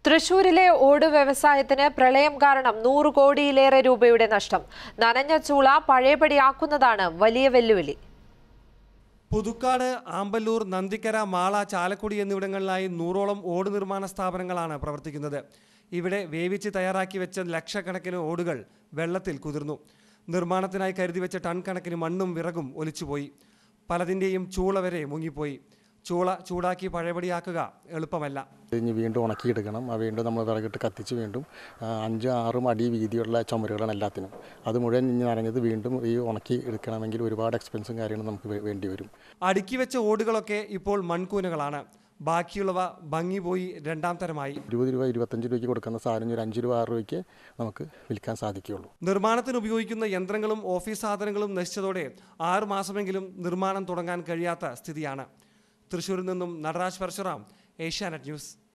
തൃശൂരിലെ ഓട് വ്യവസായത്തിന് പ്രളയം കാരണം നൂറ് കോടിയിലേറെ രൂപയുടെ നഷ്ടം നനഞ്ഞ ചൂള പഴയപടിയാക്കുന്നതാണ് വലിയ വെല്ലുവിളി പുതുക്കാട് ആമ്പല്ലൂർ നന്ദിക്കര മാള ചാലക്കുടി എന്നിവിടങ്ങളിലായി നൂറോളം ഓട് നിർമ്മാണ സ്ഥാപനങ്ങളാണ് പ്രവർത്തിക്കുന്നത് ഇവിടെ വേവിച്ച് തയ്യാറാക്കി വെച്ച ലക്ഷക്കണക്കിന് ഓടുകൾ വെള്ളത്തിൽ കുതിർന്നു നിർമ്മാണത്തിനായി കരുതി വെച്ച ടൺ കണക്കിന് മണ്ണും വിറകും ഒലിച്ചുപോയി പലതിൻ്റെയും ചൂള വരെ മുങ്ങിപ്പോയി ചൂള ചൂടാക്കി പഴയപടിയാക്കുക എളുപ്പമല്ല ഇനി വീണ്ടും ഉണക്കിയെടുക്കണം ആ വീണ്ടും നമ്മൾ വിറകിട്ട് കത്തിച്ച് വീണ്ടും ആ, അഞ്ച് ആറും അടി വീതിയുള്ള ചുമരുകളാണ് എല്ലാത്തിനും അത് മുഴുവൻ ഇനി നനഞ്ഞത് വീണ്ടും ഈ ഉണക്കി എടുക്കണമെങ്കിൽ ഒരുപാട് എക്സ്പെൻസും കാര്യങ്ങളും നമുക്ക് വേ- വേണ്ടി വരും അടുക്കി വെച്ച ഓടുകളൊക്കെ ഇപ്പോൾ മൺകൂനകളാണ് ബാക്കിയുള്ളവ ഭംഗി പോയി രണ്ടാം തരമായി ഇരുപത് രൂപ ഇരുപത്തഞ്ച് രൂപയ്ക്ക് കൊടുക്കുന്ന സാധനം ഒരു അഞ്ച് രൂപ ആറ് രൂപയ്ക്ക് നമുക്ക് വിൽക്കാൻ സാധിക്കുകയുള്ളൂ നിർമ്മാണത്തിന് ഉപയോഗിക്കുന്ന യന്ത്രങ്ങളും ഓഫീസ് സാധനങ്ങളും നശിച്ചതോടെ ആറ് മാസമെങ്കിലും നിർമ്മാണം തുടങ്ങാൻ കഴിയാത്ത സ്ഥിതിയാണ് തൃശൂരിൽ നിന്നും നടരാജ് പരശുറാം ഏഷ്യാനെറ്റ് ന്യൂസ്